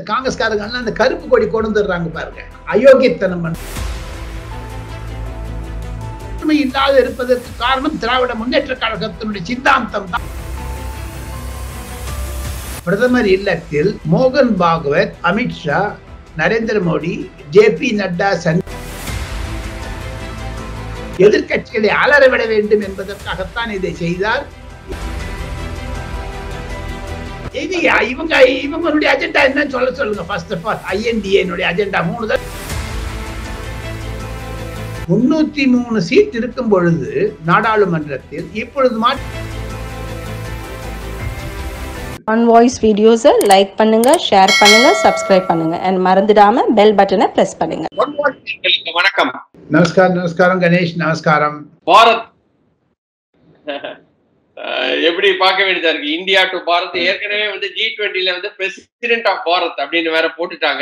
காங்கிரஸ்காரங்க எல்லாம் அந்த கருப்பு கொடி கொண்டு வந்துடுறாங்க பாருங்க அயோக்கியத்தனம் பண்ண ஒற்றுமை இல்லாத இருப்பதற்கு காரணம் திராவிட முன்னேற்ற கழகத்தினுடைய சித்தாந்தம் தான் பிரதமர் இல்லத்தில் மோகன் பாகவத் அமித்ஷா நரேந்திர மோடி ஜே பி நட்டா சன் எதிர்கட்சிகளை அலறவிட வேண்டும் என்பதற்காகத்தான் இதை செய்தார் இது இவங்க இவங்களுடைய அஜெண்டா என்னன்னு சொல்ல சொல்லுங்க first of all INDIA agenda மூணு தான் முன்னூத்தி மூணு சீட் இருக்கும் பொழுது நாடாளுமன்றத்தில் இப்பொழுது மாற்றி ஆன் வாய்ஸ் வீடியோஸை லைக் பண்ணுங்க ஷேர் பண்ணுங்க சப்ஸ்கிரைப் பண்ணுங்க அண்ட் மறந்துடாம பெல் பட்டனை பிரஸ் பண்ணுங்க ஒன்வாட்சிகளுக்கு வணக்கம் நமஸ்காரம் நமஸ்காரம் கணேஷ் நமஸ்காரம் பாரத் அஹ் எப்படி பார்க்க வேண்டியதா இருக்கு இந்தியா டு பாரத் ஏற்கனவே வந்து ஜி டுவெண்ட்டில வந்து பிரசிடென்ட் ஆஃப் பாரத் அப்படின்னு வேற போட்டுட்டாங்க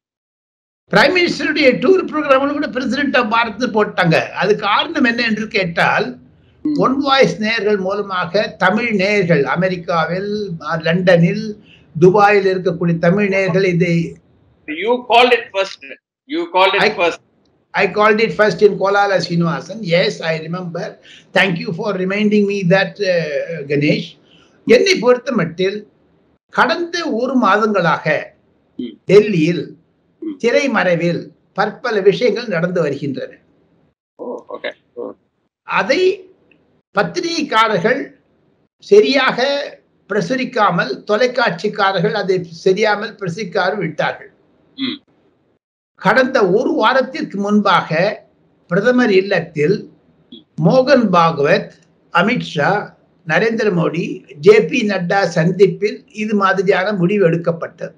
பிரைம் மினிஸ்டருடைய டூர் ப்ரோக்ராம்ல கூட பிரசிடென்ட் ஆஃப் பாரத் போட்டாங்க அது காரணம் என்ன என்று கேட்டால் ஒன் வாய்ஸ் நேயர்கள் மூலமாக தமிழ் நேயர்கள் அமெரிக்காவில் லண்டனில் துபாயில் இருக்கக்கூடிய தமிழ் நேயர்கள் இதை you called it first you called I- it first I called it first in Kolala Srinivasan. Yes, I remember. Thank you for reminding me that, uh, Ganesh. என்னை பொறுத்த மட்டில் கடந்த ஒரு மாதங்களாக ம். டெல்லியில் ம். திரைமறைவில் பற்பல விஷயங்கள் நடந்து வருகின்றன ஓ ஓகே அதை பத்திரிகைக்காரர்கள் சரியாக பிரசுரிக்காமல் தொலைக்காட்சிக்காரர்கள் அதை சரியாமல் பிரசுரிக்காமல் விட்டார்கள் ம். கடந்த ஒரு வாரத்திற்கு முன்பாக பிரதமர் இல்லத்தில் மோகன் பாகவத் அமித்ஷா நரேந்திர மோடி ஜே பி நட்டா சந்திப்பில் இது மாதிரியான முடிவு எடுக்கப்பட்டது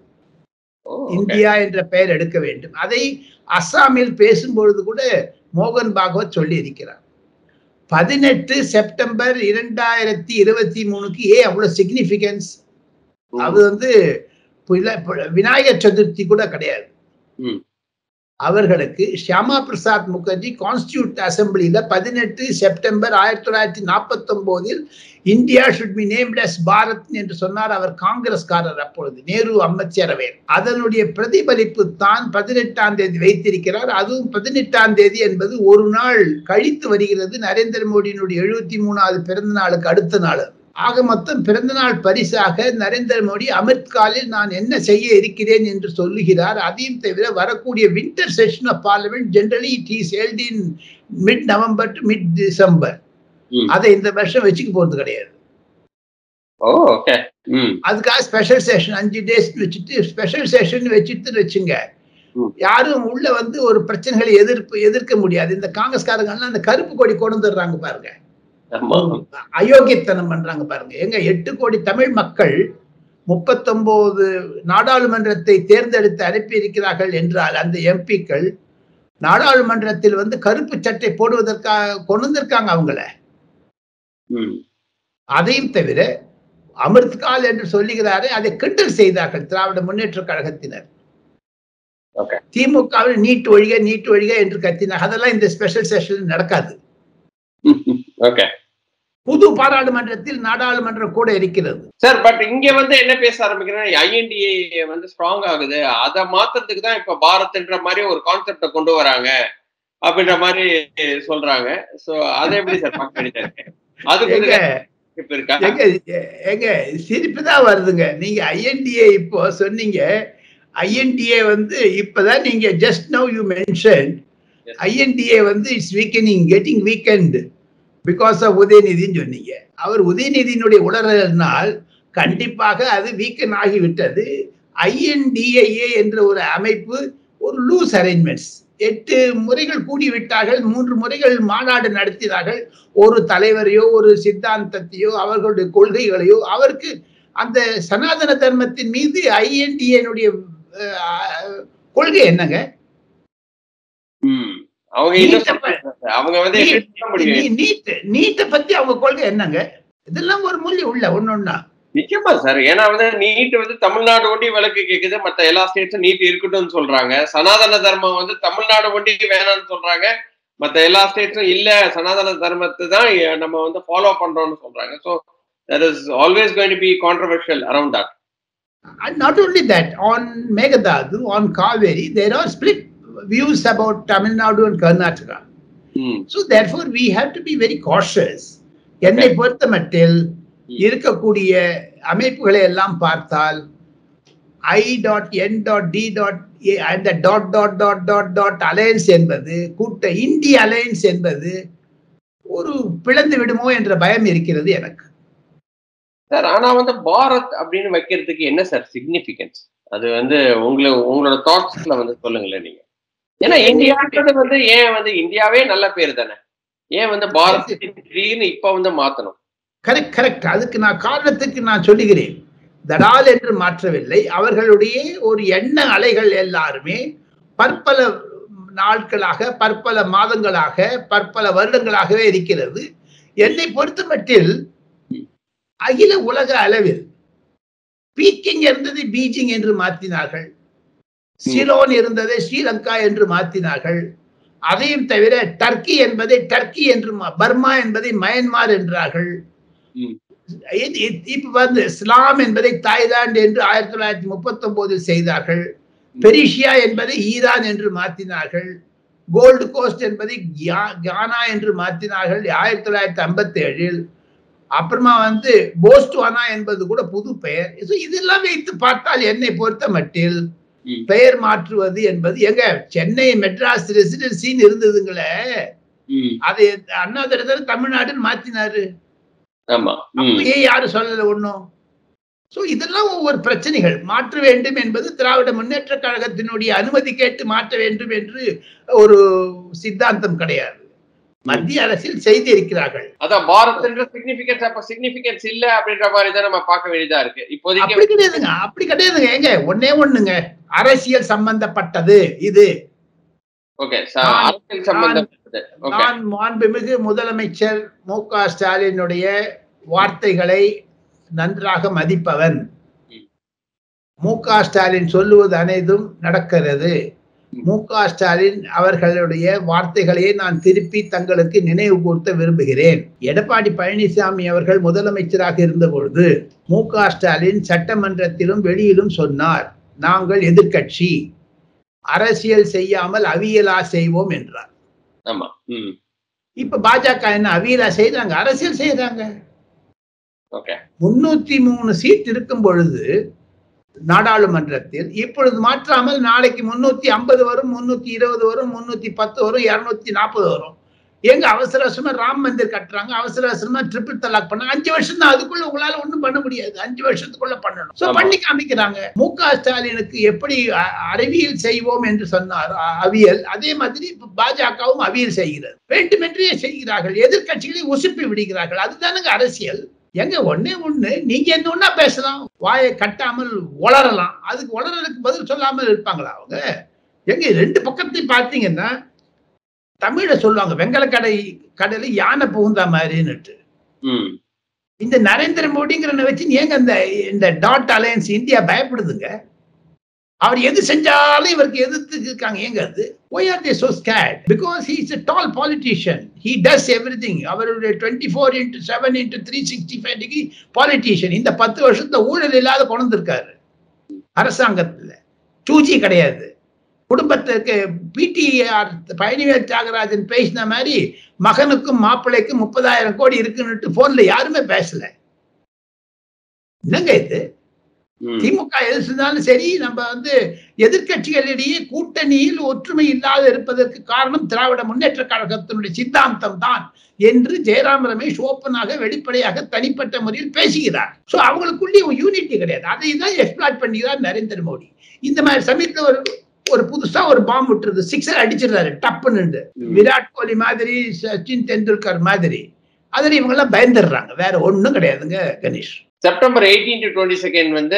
இந்தியா என்ற பெயர் எடுக்க வேண்டும் அதை அஸ்ஸாமில் பேசும்பொழுது கூட மோகன் பாகவத் சொல்லி இருக்கிறார் பதினெட்டு செப்டம்பர் இரண்டாயிரத்தி இருபத்தி மூணுக்கு ஏன் அவ்வளவு சிக்னிபிகன்ஸ் அது வந்து புல- புல- விநாயகர் சதுர்த்தி கூட கிடையாது ம். அவர்களுக்கு ஷியாமா பிரசாத் முகர்ஜி கான்ஸ்டியூட் அசம்பிளியில பதினெட்டு செப்டம்பர் ஆயிரத்தி தொள்ளாயிரத்தி நாற்பத்தி ஒன்பதில் India should be named as Bharat என்று சொன்னார் அவர் காங்கிரஸ்காரர் அப்பொழுது நேரு அமைச்சரவை அதனுடைய பிரதிபலிப்பு தான் பதினெட்டாம் தேதி வைத்திருக்கிறார் அதுவும் பதினெட்டாம் தேதி என்பது ஒரு நாள் கழித்து வருகிறது நரேந்திர மோடியினுடைய எழுபத்தி மூணாவது பிறந்த நாளுக்கு அடுத்த நாள் ஆக மொத்தம் பிறந்தநாள் பரிசாக நரேந்திர மோடி அமிர்த்காலில் நான் என்ன செய்ய இருக்கிறேன் என்று சொல்லுகிறார் அதையும் தவிர வரக்கூடிய winter session of parliament generally it is held in mid November to mid December ம். அதை இந்த வருஷம் வச்சுக்க போறது கிடையாது ஓ ஓகே ம் அதுக்காக ஸ்பெஷல் செஷன் அஞ்சு டேஸ் வச்சுட்டு ஸ்பெஷல் செஷன் வச்சுட்டு வச்சுங்க ம். யாரும் உள்ள வந்து ஒரு பிரச்சனைகளை எதிர்ப்பு எதிர்க்க முடியாது இந்த காங்கிரஸ்காரங்க எல்லாம் அந்த கருப்பு கொடி கொண்டு வந்துடுறாங்க பாருங்க ஆமா அயோக்கியத்தனம் பண்றாங்க பாருங்க எங்க எட்டு கோடி தமிழ் மக்கள் முப்பத்தொன்பது நாடாளுமன்றத்தை தேர்ந்தெடுத்து அனுப்பி இருக்கிறார்கள் என்றால் அந்த எம்பிக்கள் நாடாளுமன்றத்தில் வந்து கருப்பு சட்டை போடுவதற்காக கொண்டு வந்திருக்காங்க அவங்கள ம் அதையும் தவிர அமிர்த்கால் என்று சொல்லுகிறாரே அதை கிண்டல் செய்தார்கள் திராவிட முன்னேற்ற கழகத்தினர் Okay. திமுகவில் நீட் ஒழிக நீட் ஒழிக என்று கத்தினார் அதெல்லாம் இந்த ஸ்பெஷல் செஷன் நடக்காது ஓகே புது பாராளுமன்றத்தில் நாடாளுமன்றம் கூட இருக்கிறது சார் பட் இங்க வந்து என்ன பேச ஆரம்பிக்கிறேன் ஐஎன்டிஏ வந்து ஸ்ட்ராங் ஆகுது அதை மாத்துறதுக்கு தான் இப்ப பாரத்ன்ற மாதிரி ஒரு கான்செப்ட கொண்டு வராங்க அப்படின்ற மாதிரி சொல்றாங்க சோ அதை எப்படி சார் பார்க்க வேண்டியதா இருக்கு அதுக்கு எங்க வந்து இப்ப இருக்கா எங்க எங்க சிரிப்பு தான் வருதுங்க நீங்க ஐஎன்டிஏ இப்போ சொன்னீங்க ஐஎன்டிஏ வந்து இப்பதான் நீங்க just now you mention Yes. INDIA வந்து it's weakening getting weekend because of உதயநிதின்னு சொன்னீங்க அவர் உதயநிதியினுடைய உளறலினால் கண்டிப்பாக அது வீக்கன் ஆகிவிட்டது ஐஎன்டிஏஏ என்ற ஒரு அமைப்பு ஒரு லூஸ் அரேஞ்ச்மெண்ட்ஸ் எட்டு முறைகள் கூடிவிட்டார்கள் மூன்று முறைகள் மாநாடு நடத்தினார்கள் ஒரு தலைவரையோ ஒரு சித்தாந்தத்தையோ அவர்களுடைய கொள்கைகளையோ அவருக்கு அந்த சனாதன தர்மத்தின் மீது ஐஎன்டிஏனுடைய கொள்கை என்னங்க ம். அவங்க இன்னும் நீட்ட ப- சொல்றாங்க. அவங்க வந்து எப்படி சொல்ல முடியும் நீட் நீட்டை பத்தி அவங்க கொள்கை என்னங்க இதெல்லாம் ஒரு மொழி உள்ள ஒன்னொன்னா நிச்சயமா சார் ஏன்னா வந்து நீட் வந்து தமிழ்நாடு ஒண்டி விளக்கு கேக்குது மத்த எல்லா ஸ்டேட்ஸும் நீட் இருக்கட்டும்னு சொல்றாங்க சனாதன தர்மம் வந்து தமிழ்நாடு ஒண்டி வேணாம்னு சொல்றாங்க மத்த எல்லா ஸ்டேட்ஸும் இல்ல சனாதன தர்மத்தை தான் நம்ம வந்து ஃபாலோ பண்றோம்னு சொல்றாங்க so that is always going to be controversial around that And not only that, on Megadadu, on Kaveri, there are split views about Tamil Nadu and Karnataka. ம் So therefore, we have to be very cautious. என்னை பொறுத்த மட்டில் இருக்கக்கூடிய அமைப்புகளை எல்லாம் பார்த்தால் I dot N dot D dot அந்த dot dot dot dot dot alliance என்பது கூட்ட இந்திய அலையன்ஸ் என்பது ஒரு பிளந்து விடுமோ என்ற பயம் இருக்கிறது எனக்கு சார் ஆனா வந்து பாரத் அப்படின்னு வைக்கிறதுக்கு என்ன சார் சிக்னிபிகன்ஸ் அது வந்து உங்களை உங்களோட தாட்ஸ்ல வந்து சொல்லுங்களேன் நீங்க ஏன்னா இந்தியான்றது வந்து ஏன் வந்து இந்தியாவே நல்ல பேர் தானே ஏன் வந்து பாரத் திடீர்னு இப்ப வந்து மாத்தணும் கரெக்ட் கரெக்ட் அதுக்கு நான் காரணத்துக்கு நான் சொல்லுகிறேன் தடால் என்று மாற்றவில்லை அவர்களுடைய ஒரு எண்ண அலைகள் எல்லாருமே பற்பல நாட்களாக பற்பல மாதங்களாக பற்பல வருடங்களாகவே இருக்கிறது என்னை பொறுத்த மட்டில் அகில உலக அளவில் பீக்கிங் இருந்ததை பீஜிங் என்று மாற்றினார்கள் சிலோன் இருந்ததை ஸ்ரீலங்கா என்று மாற்றினார்கள் அதையும் தவிர டர்க்கி என்பதை டர்க்கி என்று மா- பர்மா என்பதை மயன்மார் என்றார்கள் ம். இது- இது- இப்ப வந்து இஸ்லாம் என்பதை தாய்லாந்து என்று ஆயிரத்தி தொள்ளாயிரத்தி முப்பத்தி ஒன்பதில் செய்தார்கள் பெரிஷியா என்பதை ஈரான் என்று மாற்றினார்கள் கோல்டு கோஸ்ட் என்பதை கியா- கானா என்று மாற்றினார்கள் ஆயிரத்தி தொள்ளாயிரத்தி ஐம்பத்தி ஏழில் அப்புறமா வந்து போஸ்டுவானா என்பது கூட புது பெயர் So இதெல்லாம் வைத்து பார்த்தால் என்னை பொறுத்த மட்டில் ம். பெயர் மாற்றுவது என்பது எங்க சென்னை மெட்ராஸ் ரெசிடென்சின்னு இருந்ததுங்களே ம், அது அண்ணா தடவை தமிழ்நாடுன்னு மாத்தினாரு ஆமா ம், அப்பயே யாரும் சொல்லல ஒண்ணும் சோ இதெல்லாம் ஒவ்வொரு பிரச்சனைகள் மாற்ற வேண்டும் என்பது திராவிட முன்னேற்ற கழகத்தினுடைய அனுமதி கேட்டு மாற்ற வேண்டும் என்று ஒரு சித்தாந்தம் கிடையாது மத்திய அரசில் செய்திருக்கிறார்கள் அதான் பாரத்ன்ற சிக்னிபிகன்ஸ் அப்ப சிக்னிபிகன்ஸ் இல்ல அப்படின்ற மாதிரி தான் நம்ம பார்க்க வேண்டியதா இருக்கு இப்போதைக்கு அப்படி கிடையாதுங்க அப்படி கிடையாதுங்க ஏங்க ஒன்னே ஒண்ணுங்க அரசியல் சம்பந்தப்பட்டது இது ஓகே நான்- அரசியல் சம்பந்தப்பட்டது ஓகே நான் மாண்புமிகு முதலமைச்சர் மு க ஸ்டாலினுடைய வார்த்தைகளை நன்றாக மதிப்பவன் ம். மு க ஸ்டாலின் சொல்லுவது அனைத்தும் நடக்கிறது ம். மு க ஸ்டாலின் அவர்களுடைய வார்த்தைகளையே நான் திருப்பி தங்களுக்கு நினைவு கூர்த்த விரும்புகிறேன் எடப்பாடி பழனிசாமி அவர்கள் முதலமைச்சராக இருந்த பொழுது மு க ஸ்டாலின் சட்டமன்றத்திலும் வெளியிலும் சொன்னார் நாங்கள் எதிர்க்கட்சி அரசியல் செய்யாமல் அவியலா செய்வோம் என்றார் ஆமா ம் இப்ப பாஜக என்ன அவியலா செய்றாங்க அரசியல் செய்யறாங்க ஓகே முன்னூத்தி மூணு சீட் இருக்கும் பொழுது நாடாளுமன்றத்தில் இப்பொழுது மாற்றாமல் நாளைக்கு முன்னூத்தி ஐம்பது வரும் முன்னூத்தி இருபது வரும் முன்னூத்தி பத்து வரும் இருநூத்தி நாற்பது வரும் எங்க அவசர அவசரமா ராம் மந்திர் கட்டுறாங்க அவசர அவசரமா ட்ரிபிள் தலாக் பண்ணாங்க அஞ்சு வருஷம் தான் அதுக்குள்ள உங்களால ஒண்ணும் பண்ண முடியாது அஞ்சு வருஷத்துக்குள்ள பண்ணணும் சோ ஆமா. பண்ணி காமிக்கிறாங்க மு க ஸ்டாலினுக்கு எப்படி அ- அறிவியல் செய்வோம் என்று சொன்னார் அ- அவியல் அதே மாதிரி இப்ப பாஜகவும் அவியல் செய்கிறது வேண்டுமென்றே செய்கிறார்கள் எதிர்க்கட்சிகளை உசுப்பி விடுகிறார்கள் அதுதானுங்க அரசியல் எங்க ஒண்ணே ஒண்ணு நீங்க என்ன ஒண்ணா பேசலாம் வாயை கட்டாமல் உளரலாம் அதுக்கு உளறதுக்கு பதில் சொல்லாமல் இருப்பாங்களா அவங்க எங்க ரெண்டு பக்கத்தையும் பார்த்தீங்கன்னா தமிழ சொல்லுவாங்க வெங்கல கடை கடையில யானை புகுந்தா மாதிரின்னுட்டு ம் இந்த நரேந்திர மோடிங்கிறன வச்சு ஏங்க இந்த இந்த டாட் அலையன்ஸ் இந்தியா பயப்படுதுங்க அவர் எது செஞ்சாலும் இவருக்கு எதிர்த்து இருக்காங்க ஏங்க அது why are they so scared because he is a tall politician he does everything அவருடைய twenty four into seven into three sixty five degree politician இந்த பத்து வருஷத்துல ஊழல் இல்லாத கொண்டு வந்திருக்காரு அரசாங்கத்துல டூஜி கிடையாது குடும்பத்துக்கு பிடிஆர் பழனிவேல் தியாகராஜன் பேசின மாதிரி மகனுக்கும் மாப்பிள்ளைக்கும் முப்பதாயிரம் கோடி இருக்குன்னுட்டு போன்ல யாருமே பேசல என்னங்க இது ம் திமுக எது செஞ்சாலும் சரி நம்ம வந்து எதிர்க்கட்சிகளிடையே கூட்டணியில் ஒற்றுமை இல்லாத இருப்பதற்கு காரணம் திராவிட முன்னேற்ற கழகத்தினுடைய சித்தாந்தம் தான் என்று ஜெயராம் ரமேஷ் ஓப்பனாக வெளிப்படையாக தனிப்பட்ட முறையில் பேசுகிறார் சோ அவங்களுக்குள்ளே யூனிட்டி கிடையாது அதை தான் எக்ஸ்பிளாட் பண்ணுகிறார் நரேந்திர மோடி இந்த மாதிரி சமயத்துல ஒரு ஒரு புதுசா ஒரு பாம்பு விட்டுருது சிக்ஸர் அடிச்சிடுறாரு டப்புன்னு ம். விராட் கோலி மாதிரி சச்சின் தெண்டுல்கர் மாதிரி அதுல இவங்க எல்லாம் பயந்துடுறாங்க வேற ஒண்ணும் கிடையாதுங்க Ganesh September eighteen to twenty second வந்து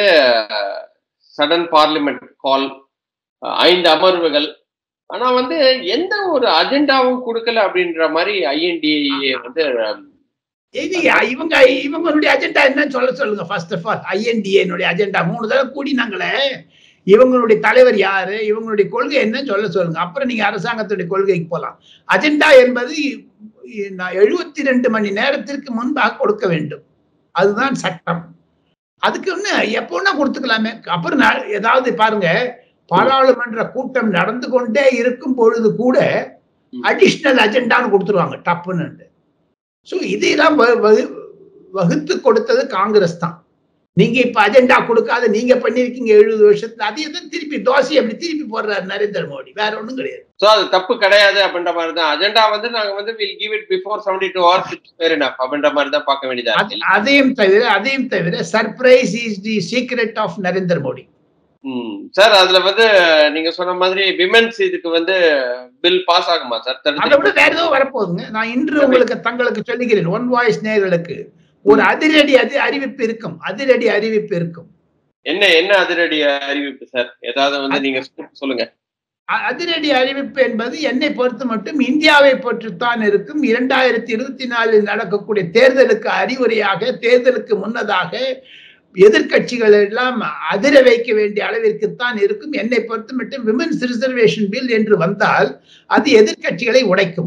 சடன் பார்லிமெண்ட் கால் ஐந்து அமர்வுகள் ஆனா வந்து எந்த ஒரு அஜெண்டாவும் கொடுக்கல அப்படின்ற மாதிரி ஐஎன்டிஏ வந்து இது இவங்க இவங்களுடைய அஜெண்டா என்னன்னு சொல்ல சொல்லுங்க ஃபர்ஸ்ட் ஆஃப் ஆல் ஐஎன்டிஏனுடைய அஜெண்டா மூணு தடவை கூடினாங்களே இவங்களுடைய தலைவர் யாரு இவங்களுடைய கொள்கை என்னன்னு சொல்ல சொல்லுங்க அப்புறம் நீங்க அரசாங்கத்துடைய கொள்கைக்கு போலாம் அஜெண்டா என்பது எழுபத்தி ரெண்டு மணி நேரத்திற்கு முன்பாக கொடுக்க வேண்டும் அதுதான் சட்டம் அதுக்கு ஒண்ணு எப்போன்னா கொடுத்துக்கலாமே அப்புறம் நா- ஏதாவது பாருங்க பாராளுமன்ற கூட்டம் நடந்து கொண்டே இருக்கும் பொழுது கூட ம். அடிஷ்னல் அஜெண்டான்னு கொடுத்துருவாங்க டப்புன்னு ஸோ இதையெல்லாம் வ- வகு- வகுத்து கொடுத்தது காங்கிரஸ் தான் நீங்க இப்ப அஜெண்டா கொடுக்காத நீங்க பண்ணிருக்கீங்க எழுபது வருஷத்துல அதையே தான் திருப்பி தோசை அப்படி திருப்பி போடுறாரு நரேந்திர மோடி வேற ஒண்ணும் கிடையாது சோ அது தப்பு கிடையாது அப்படின்ற மாதிரி தான் அஜெண்டா வந்து நாங்க வந்து will give it before seventy two hours it's fair enough அப்படின்ற மாதிரி தான் பார்க்க வேண்டியதா அது- இருக்கு அதையும் தவிர அதையும் தவிர surprise is the secret of Narendra Modi hmm sir அதுல வந்து நீங்க சொன்ன மாதிரி விமென்ஸ் இதுக்கு வந்து பில் பாஸ் ஆகுமா சார் அதை விட வேற ஏதோ வரப்போகுதுங்க நான் இன்று உங்களுக்கு தங்களுக்கு சொல்லுகிறேன் ஒன் வாய்ஸ் நேயர்களுக்கு ஒரு அதிரடி அது அறிவிப்பு இருக்கும் அதிரடி அறிவிப்பு இருக்கும் என்ன என்ன அதிரடி அறிவிப்பு சார் ஏதாவது வந்து நீங்க சொல்லுங்க அ- அதிரடி அறிவிப்பு என்பது என்னை பொறுத்து மட்டும் இந்தியாவை பற்றித்தான் இருக்கும் இரண்டாயிரத்தி இருபத்தி நாலில் நடக்கக்கூடிய தேர்தலுக்கு அறிவுரையாக தேர்தலுக்கு முன்னதாக எதிர்க்கட்சிகள் எல்லாம் அதிர வைக்க வேண்டிய அளவிற்குத்தான் இருக்கும் என்னை பொறுத்து மட்டும் விமன்ஸ் ரிசர்வேஷன் பில் என்று வந்தால் அது எதிர்க்கட்சிகளை உடைக்கும்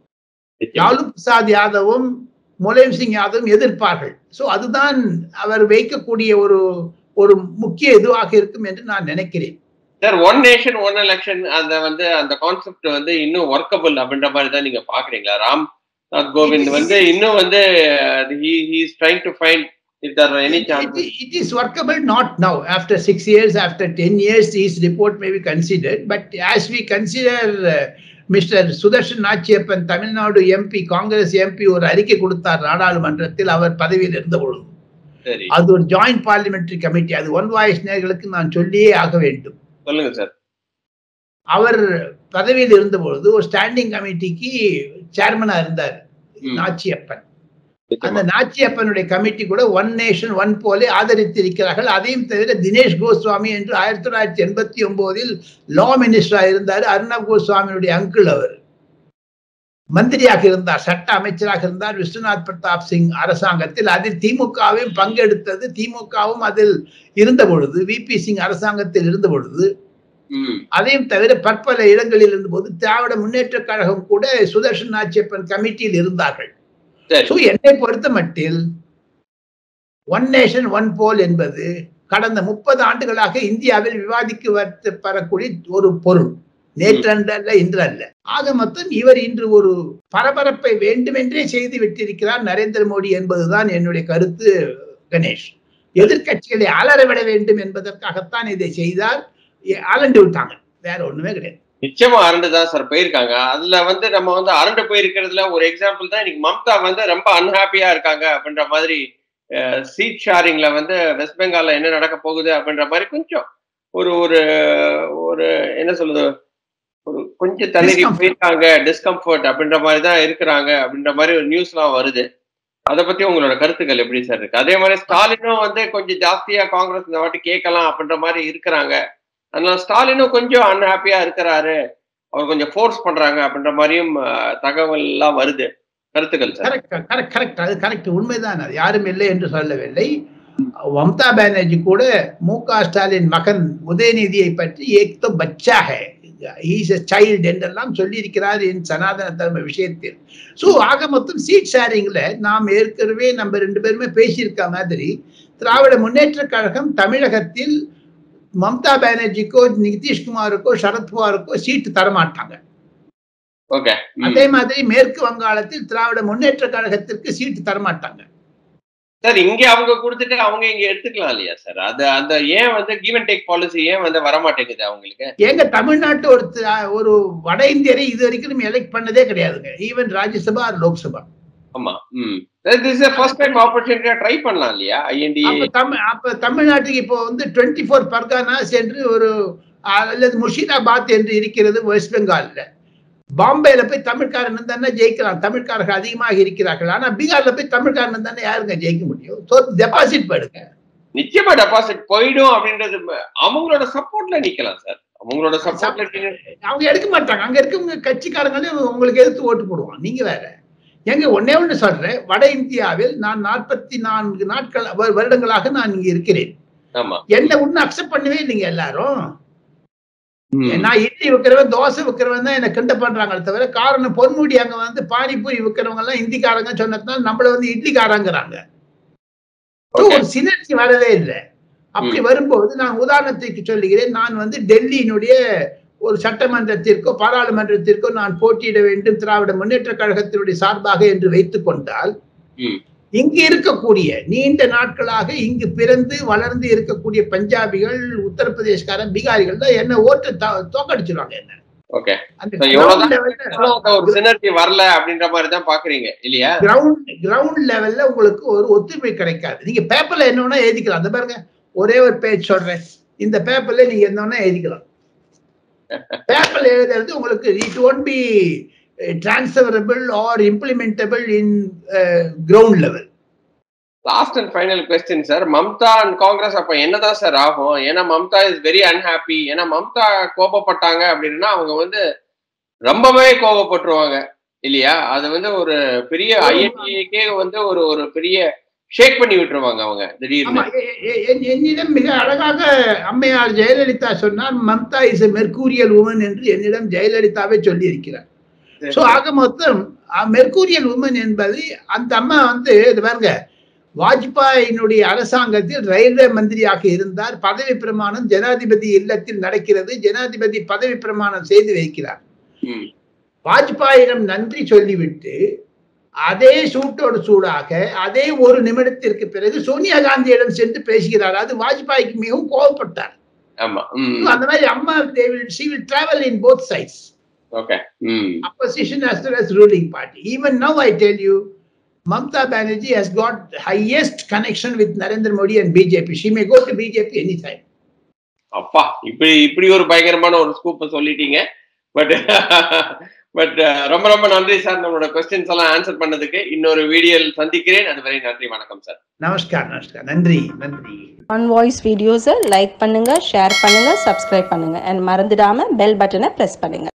லாலு பிரசாத் யாதவும் முலாயம் சிங் யாதவும் எதிர்ப்பார்கள் சோ அதுதான் அவர் வைக்கக்கூடிய ஒரு ஒரு முக்கிய இதுவாக இருக்கும் என்று நான் நினைக்கிறேன் sir one nation one election அந்த வந்து அந்த கான்செப்ட் வந்து இன்னும் ஒர்க்கபிள் அப்படின்ற மாதிரி தான் நீங்க பாக்குறீங்களா ராம் நாத் கோவிந்த் வந்து இன்னும் வந்து he is trying to find if there any It, chance it- it is workable not now. After six years, after 10 years, his report may be considered. But as we consider uh, Mr. Sudarshan Natchiappan Tamil Nadu MP Congress MP ஒரு அறிக்கை கொடுத்தார் நாடாளுமன்றத்தில் அவர் பதவியில் இருந்த பொழுது சரி அது ஒரு ஜாயிண்ட் பார்லிமெண்டரி கமிட்டி அது ஒன் வாய்ஸ் நேர்களுக்கு நான் சொல்லியே ஆக வேண்டும் சொல்லுங்க சார் அவர் பதவியில் இருந்த பொழுது ஒரு ஸ்டாண்டிங் கமிட்டிக்கு சேர்மனா இருந்தார் ம். நாச்சியப்பன் அந்த நாச்சியப்பனுடைய கமிட்டி கூட ஒன் நேஷன் ஒன் போலே ஆதரித்திருக்கிறார்கள் அதையும் தவிர தினேஷ் கோஸ்வாமி என்று ஆயிரத்தி தொள்ளாயிரத்தி எண்பத்தி ஒன்பதில் லா மினிஸ்டரா இருந்தார் அர்ணப் கோஸ்வாமியுடைய அங்கிள் அவர் மந்திரியாக இருந்தார் சட்ட அமைச்சராக இருந்தார் விஸ்வநாத் பிரதாப் சிங் அரசாங்கத்தில் அதில் திமுகவும் பங்கெடுத்தது திமுகவும் அதில் இருந்த பொழுது விபி சிங் அரசாங்கத்தில் இருந்த பொழுது ம் அதையும் தவிர பற்பல இடங்களில் இருந்தபோது திராவிட முன்னேற்ற கழகம் கூட சுதர்ஷன் நாச்சியப்பன் கமிட்டியில் இருந்தார்கள் சரி ஸோ என்னை பொறுத்த மட்டில் ஒன் நேஷன் ஒன் போல் என்பது கடந்த முப்பது ஆண்டுகளாக இந்தியாவில் விவாதிக்க பெறக்கூடிய ஒரு பொருள் நேற்றன்று அல்ல இன்று அல்ல ஆக மொத்தம் இவர் இன்று ஒரு பரபரப்பை வேண்டுமென்றே செய்து விட்டிருக்கிறார் நரேந்திர மோடி என்பதுதான் என்னுடைய கருத்து கணேஷ் எதிர்க்கட்சிகளை அலற விட வேண்டும் என்பதற்காகத்தான் இதை செய்தார் எ- அலண்டு விட்டாங்க வேற ஒண்ணுமே கிடையாது நிச்சயமா அரண்டு தான் சார் போயிருக்காங்க அதுல வந்து நம்ம வந்து அரண்டு போயிருக்கிறதுல ஒரு எக்ஸாம்பிள் தான் இன்னைக்கு மம்தா வந்து ரொம்ப அன்ஹாப்பியா இருக்காங்க அப்படின்ற மாதிரி சீட் ஷேரிங்ல வந்து வெஸ்ட் பெங்கால்ல என்ன நடக்க போகுது அப்படின்ற மாதிரி கொஞ்சம் ஒரு ஒரு ஒரு என்ன சொல்றது ஒரு கொஞ்சம் தள்ளி Discomfort. போயிருக்காங்க டிஸ்கம்ஃபர்ட் அப்படின்ற மாதிரி தான் இருக்கிறாங்க அப்படின்ற மாதிரி ஒரு நியூஸ்லாம் வருது அதை பத்தி உங்களோட கருத்துக்கள் எப்படி சார் இருக்கு அதே மாதிரி ஸ்டாலினும் வந்து கொஞ்சம் ஜாஸ்தியா காங்கிரஸ் இந்த வாட்டி கேட்கலாம் அப்படின்ற மாதிரி இருக்கிறாங்க அதனால ஸ்டாலினும் கொஞ்சம் அன்ஹாப்பியா இருக்கிறாரு அவர் கொஞ்சம் ஃபோர்ஸ் பண்றாங்க அப்படின்ற மாதிரியும் அஹ், தகவல் எல்லாம் வருது கருத்துக்கள் சார் கரெக்ட் கரெக்ட் கரெக்ட் அது கரெக்ட் உண்மைதான் அது யாரும் இல்லை என்று சொல்லவில்லை மம்தா பானர்ஜி கூட மு க ஸ்டாலின் மகன் உதயநிதியை பற்றி ஏக்தோ பச்சா ஹே ஈஸ் எ சைல்டு என்றெல்லாம் சொல்லியிருக்கிறார் என் சனாதன தர்ம விஷயத்தில் ஸோ ஆக மொத்தம் சீட் ஷேரிங்ல நாம் ஏற்கனவே நம்ம ரெண்டு பேருமே பேசியிருக்க மாதிரி திராவிட முன்னேற்ற கழகம் தமிழகத்தில் மம்தா பானர்ஜிக்கோ நிதிஷ்குமாருக்கோ சரத்பவாருக்கோ சீட்டு தரமாட்டாங்க ஓகே அதே மாதிரி மேற்கு வங்காளத்தில் திராவிட முன்னேற்ற கழகத்திற்கு சீட்டு தரமாட்டாங்க சார் இங்க அவங்க கொடுத்துட்டு அவங்க இங்க எடுத்துக்கலாம் இல்லையா சார் அது அந்த ஏன் வந்து கிவ் அண்ட் டேக் பாலிசி ஏன் வந்து வரமாட்டேங்குது அவங்களுக்கு எங்க தமிழ்நாட்டு ஒரு தி- ஒரு வட இந்தியரை இது வரைக்கும் எலெக்ட் பண்ணதே கிடையாதுங்க ஈவன் ராஜ்யசபா or லோக்சபா ஆமா ம் திஸ் ஃபர்ஸ்ட் டைம் ஆப்பர்ச்சுனிட்டியா ட்ரை பண்ணலாம் இல்லையா ஐஎன்டிஏ அப்ப தமிழ் அப்ப தமிழ்நாட்டுக்கு இப்போ வந்து டுவெண்ட்டி ஃபோர் பர்கானாஸ் என்று ஒரு அல்லது முர்ஷிதாபாத் என்று இருக்கிறது வெஸ்ட் பெங்கால்ல பாம்பேல போய் தமிழ்காரன் தானே ஜெயிக்கலாம் தமிழ்காரர்கள் அதிகமாக இருக்கிறார்கள் ஆனா பீகார்ல போய் தமிழ்காரன் தானே யாருங்க ஜெயிக்க முடியும் ஸோ டெபாசிட் போயிடுங்க நிச்சயமா டெபாசிட் போயிடும் அப்படின்றது ம- அவங்களோட சப்போர்ட்ல நிக்கலாம் சார் அவங்களோட சப்போர்ட்ல அவங்க எடுக்க மாட்டாங்க அங்க இருக்கவங்க கட்சிக்காரங்களே உங்களுக்கு எதிர்த்து ஓட்டு போடுவாங்க நீங்க வேற எங்க ஒன்னே ஒண்ணு சொல்றேன் வட இந்தியாவில் நான் நாற்பத்தி நான்கு நாட்கள் வரு- வருடங்களாக நான் இங்க இருக்கிறேன் ஆமா என்ன ஒண்ணு அக்செப்ட் பண்ணவே இல்லைங்க எல்லாரும் ம். நான் இட்லி விற்கிறவன் தோசை விற்கிறவன் தான் என்ன கிண்ட பண்றாங்களே தவிர காரணம் பொன்முடி அங்க வந்து பானிபூரி விற்கிறவங்க எல்லாம் இந்திக்காரங்க சொன்னதுனால நம்மள வந்து இட்லிக்காரங்கிறாங்க So, Okay. ஒரு சினர்ஜி வரவே இல்லை அப்படி வரும்போது நான் உதாரணத்துக்கு சொல்லுகிறேன் நான் வந்து டெல்லியினுடைய ஒரு சட்டமன்றத்திற்கோ பாராளுமன்றத்திற்கோ நான் போட்டியிட வேண்டும் திராவிட முன்னேற்ற கழகத்தினுடைய சார்பாக என்று வைத்துக் கொண்டால் ம். இங்கு இருக்கக்கூடிய நீண்ட நாட்களாக இங்கு பிறந்து வளர்ந்து இருக்கக்கூடிய பஞ்சாபிகள் உத்தரப்பிரதேஷ்காரன் பீகாரிகள் தான் என்ன ஓட்டு தோ- தோக்கடிச்சிருவாங்க என்ன ஓகே அந்த So, எவ்வளவுதான் ground level ல- ஒரு சினர்ஜி வரல அப்படின்ற மாதிரி தான் பாக்குறீங்க இல்லையா கிரவுண்ட் கிரவுண்ட் லெவல்ல உங்களுக்கு ஒரு ஒத்துமை கிடைக்காது நீங்க பேப்பர்ல என்ன வேணா எழுதிக்கலாம் அந்த பாருங்க ஒரே ஒரு பேஜ் சொல்றேன் இந்த பேப்பர்ல நீங்க என்ன வேணா எழுதிக்கலாம் பேப்பர்ல எழுதுறது உங்களுக்கு it won't be transferable or implementable in ground level last and final question sir Mamata and Congress அப்ப என்னதான் சார் ஆகும் ஏன்னா மம்தா இஸ் வெரி அன்ஹாப்பி ஏன்னா மம்தா கோபப்பட்டாங்க அப்படின்னா அவங்க வந்து ரொம்பவே கோபப்பட்டுருவாங்க இல்லையா அது வந்து ஒரு பெரிய ஐஎன்டிஏக்கே வந்து ஒரு ஒரு பெரிய ஷேக் பண்ணி விட்டுருவாங்க அவங்க ஆமா திடீர்னு எ- எ- எ- என்னிடம் மிக அழகாக அம்மையார் ஜெயலலிதா சொன்னார் Mamata is a mercurial woman என்று என்னிடம் ஜெயலலிதாவே சொல்லி இருக்கிறார் சோ ஆக மொத்தம் மெர்கூரியல் உமன் என்பது அந்த அம்மா வந்து இது பாருங்க வாஜ்பாயினுடைய அரசாங்கத்தில் ரயில்வே மந்திரியாக இருந்தார் பதவி பிரமாணம் ஜனாதிபதி இல்லத்தில் நடக்கிறது ஜனாதிபதி பதவி பிரமாணம் செய்து வைக்கிறார் ம், வாஜ்பாயிடம் நன்றி சொல்லிவிட்டு அதே சூட்டோடு சூடாக அதே ஒரு நிமிடத்திற்கு பிறகு சோனியா காந்தியிடம் சென்று பேசுகிறார் அது வாஜ்பாய்க்கு மிகவும் கோவப்பட்டார் ஆமா ம் அந்த மாதிரி அம்மா they will she will travel in both sides okay hmm opposition as well as ruling party. Even now, I tell you, Mamta Banerjee has got highest connection with Narendra Modi and BJP. She may go to BJP anytime. அப்பா இப்படி இப்படி ஒரு பயங்கரமான ஒரு ஸ்கூப்பை சொல்லிட்டீங்க but but ரொம்ப ரொம்ப நன்றி சார் நம்மளோட கொஸ்டின்ஸ் எல்லாம் ஆன்சர் பண்ணதுக்கு இன்னொரு வீடியோவில் சந்திக்கிறேன் அதுவரை நன்றி வணக்கம் sir Namaskar, Namaskar. Nandri, Nandri. On voice வீடியோஸை லைக் பண்ணுங்க ஷேர் பண்ணுங்க சப்ஸ்கிரைப் பண்ணுங்க அண்ட் மறந்துடாம பெல் பட்டனை ப்ரெஸ் பண்ணுங்க